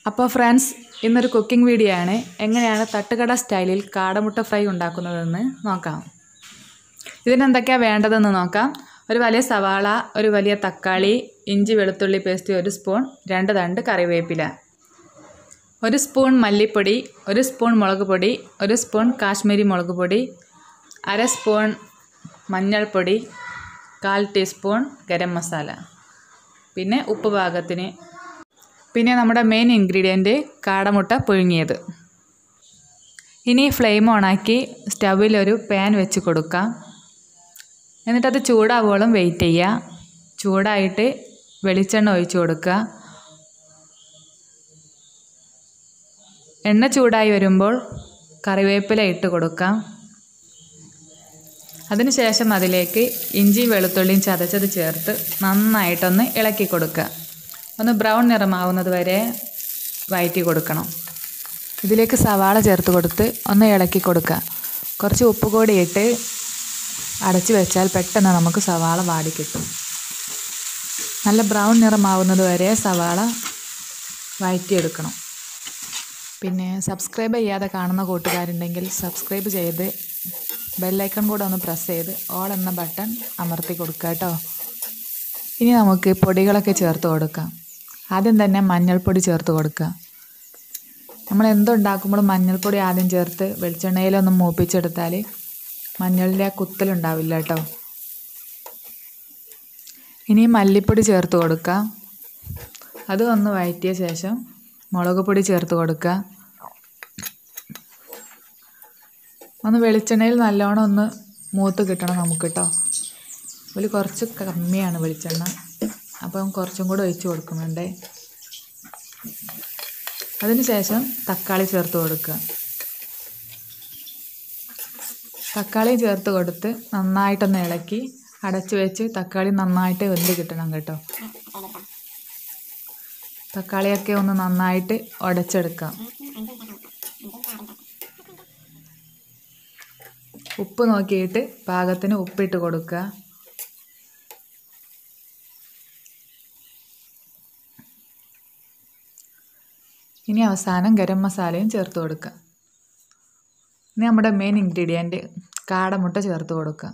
അപ്പോൾ ഫ്രണ്ട്സ് ഇന്നൊരു cooking video ആണ് എങ്ങനെയാണ് തട്ടുകട സ്റ്റൈലിൽ കാടമുട്ട ഫ്രൈ ഉണ്ടാക്കുന്നതെന്ന് നോക്കാം ഇതിനെന്തൊക്കെയാണ് വേണ്ടതെന്ന് നോക്കാം ഒരു വലിയ സവാള ഒരു വലിയ തക്കാളി ഇഞ്ചി വെളുത്തുള്ളി പേസ്റ്റ് ഒരു സ്പൂൺ രണ്ട് തണ്ട് കറിവേപ്പില ഒരു സ്പൂൺ മല്ലിപ്പൊടി ഒരു സ്പൂൺ മുളക് പൊടി ഒരു സ്പൂൺ കാശ്മീരി മുളക് പൊടി അര സ്പൂൺ മഞ്ഞൾപ്പൊടി കാൽ ടീസ്പൂൺ ഗരം മസാല പിന്നെ ഉപ്പ് പാകത്തിന് പിന്നെ നമ്മുടെ മെയിൻ ഇൻഗ്രീഡിയൻറ്റ് കാടമുട്ട പുഴുങ്ങിയത് ഇനി ഫ്ലെയിം ഓണാക്കി സ്റ്റൗവിൽ ഒരു പാൻ വെച്ച് കൊടുക്കാം എന്നിട്ടത് ചൂടാവോളം വെയിറ്റ് ചെയ്യുക ചൂടായിട്ട് വെളിച്ചെണ്ണ ഒഴിച്ചു കൊടുക്കുക എണ്ണ ചൂടായി വരുമ്പോൾ കറിവേപ്പില ഇട്ട് കൊടുക്കാം അതിനുശേഷം അതിലേക്ക് ഇഞ്ചി വെളുത്തുള്ളിയും ചതച്ചത് ചേർത്ത് നന്നായിട്ടൊന്ന് ഇളക്കി കൊടുക്കുക ഒന്ന് ബ്രൗൺ നിറമാവുന്നത് വരെ വഴറ്റി കൊടുക്കണം ഇതിലേക്ക് സവാള ചേർത്ത് കൊടുത്ത് ഒന്ന് ഇളക്കി കൊടുക്കുക കുറച്ച് ഉപ്പ് കൂടി ഇട്ട് അടച്ചു വെച്ചാൽ പെട്ടെന്ന് നമുക്ക് സവാള വാടി കിട്ടും നല്ല ബ്രൗൺ നിറമാവുന്നത് വരെ സവാള വഴറ്റിയെടുക്കണം പിന്നെ സബ്സ്ക്രൈബ് ചെയ്യാതെ കാണുന്ന കൂട്ടുകാരുണ്ടെങ്കിൽ സബ്സ്ക്രൈബ് ചെയ്ത് ബെല്ലൈക്കൺ കൂടെ ഒന്ന് പ്രസ് ചെയ്ത് ഓൾ എന്ന ബട്ടൺ അമർത്തി കൊടുക്കുക കേട്ടോ ഇനി നമുക്ക് പൊടികളൊക്കെ ചേർത്ത് കൊടുക്കാം ആദ്യം തന്നെ മഞ്ഞൾപ്പൊടി ചേർത്ത് കൊടുക്കുക നമ്മൾ എന്തുണ്ടാക്കുമ്പോഴും മഞ്ഞൾപ്പൊടി ആദ്യം ചേർത്ത് വെളിച്ചെണ്ണയിലൊന്ന് മൂപ്പിച്ചെടുത്താൽ മഞ്ഞളിൻ്റെ ആ കുത്തലുണ്ടാവില്ല കേട്ടോ ഇനി മല്ലിപ്പൊടി ചേർത്ത് കൊടുക്കുക അത് ഒന്ന് വഴറ്റിയ ശേഷം മുളക് പൊടി ചേർത്ത് കൊടുക്കുക ഒന്ന് വെളിച്ചെണ്ണയിൽ നല്ലോണം ഒന്ന് മൂത്ത് കിട്ടണം നമുക്ക് കേട്ടോ അതിൽ കുറച്ച് കമ്മിയാണ് വെളിച്ചെണ്ണ അപ്പം കുറച്ചും കൂടെ ഒഴിച്ച് കൊടുക്കുന്നുണ്ട് അതിന് ശേഷം തക്കാളി ചേർത്ത് കൊടുക്കുക തക്കാളി ചേർത്ത് കൊടുത്ത് നന്നായിട്ടൊന്ന് ഇളക്കി അടച്ചു വെച്ച് തക്കാളി നന്നായിട്ട് വെന്ത് കിട്ടണം കേട്ടോ തക്കാളിയൊക്കെ ഒന്ന് നന്നായിട്ട് ഉടച്ചെടുക്കാം ഉപ്പ് നോക്കിയിട്ട് പാകത്തിന് ഉപ്പിട്ട് കൊടുക്കുക ഇനി അവസാനം ഗരം മസാലയും ചേർത്ത് കൊടുക്കുക ഇനി നമ്മുടെ മെയിൻ ഇൻഗ്രീഡിയൻറ്റ് കാടമുട്ട ചേർത്ത് കൊടുക്കുക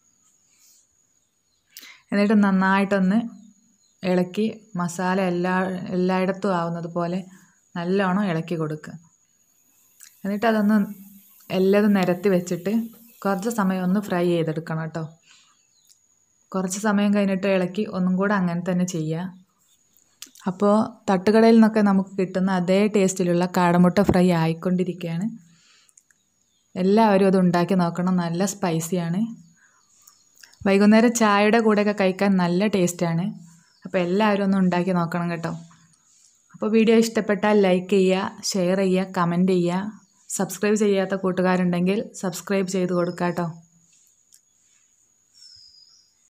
എന്നിട്ട് നന്നായിട്ടൊന്ന് ഇളക്കി മസാല എല്ലാ എല്ലായിടത്തും ആവുന്നത് പോലെ നല്ലോണം ഇളക്കി കൊടുക്കുക എന്നിട്ട് അതൊന്ന് എല്ലതും നിരത്തി വെച്ചിട്ട് കുറച്ച് സമയം ഒന്ന് ഫ്രൈ ചെയ്തെടുക്കണം കേട്ടോ കുറച്ച് സമയം കഴിഞ്ഞിട്ട് ഇളക്കി ഒന്നും കൂടെ അങ്ങനെ തന്നെ ചെയ്യുക അപ്പോൾ തട്ടുകടയിൽ നിന്നൊക്കെ നമുക്ക് കിട്ടുന്ന അതേ ടേസ്റ്റിലുള്ള കാടമുട്ട ഫ്രൈ ആയിക്കൊണ്ടിരിക്കുകയാണ് എല്ലാവരും അത് ഉണ്ടാക്കി നോക്കണം നല്ല സ്പൈസിയാണ് വൈകുന്നേരം ചായയുടെ കൂടെയൊക്കെ കഴിക്കാൻ നല്ല ടേസ്റ്റാണ് അപ്പോൾ എല്ലാവരും ഒന്ന് ഉണ്ടാക്കി നോക്കണം കേട്ടോ അപ്പോൾ വീഡിയോ ഇഷ്ടപ്പെട്ടാൽ ലൈക്ക് ചെയ്യുക ഷെയർ ചെയ്യുക കമൻറ്റ് ചെയ്യുക സബ്സ്ക്രൈബ് ചെയ്യാത്ത കൂട്ടുകാരുണ്ടെങ്കിൽ സബ്സ്ക്രൈബ് ചെയ്ത് കൊടുക്കാം കേട്ടോ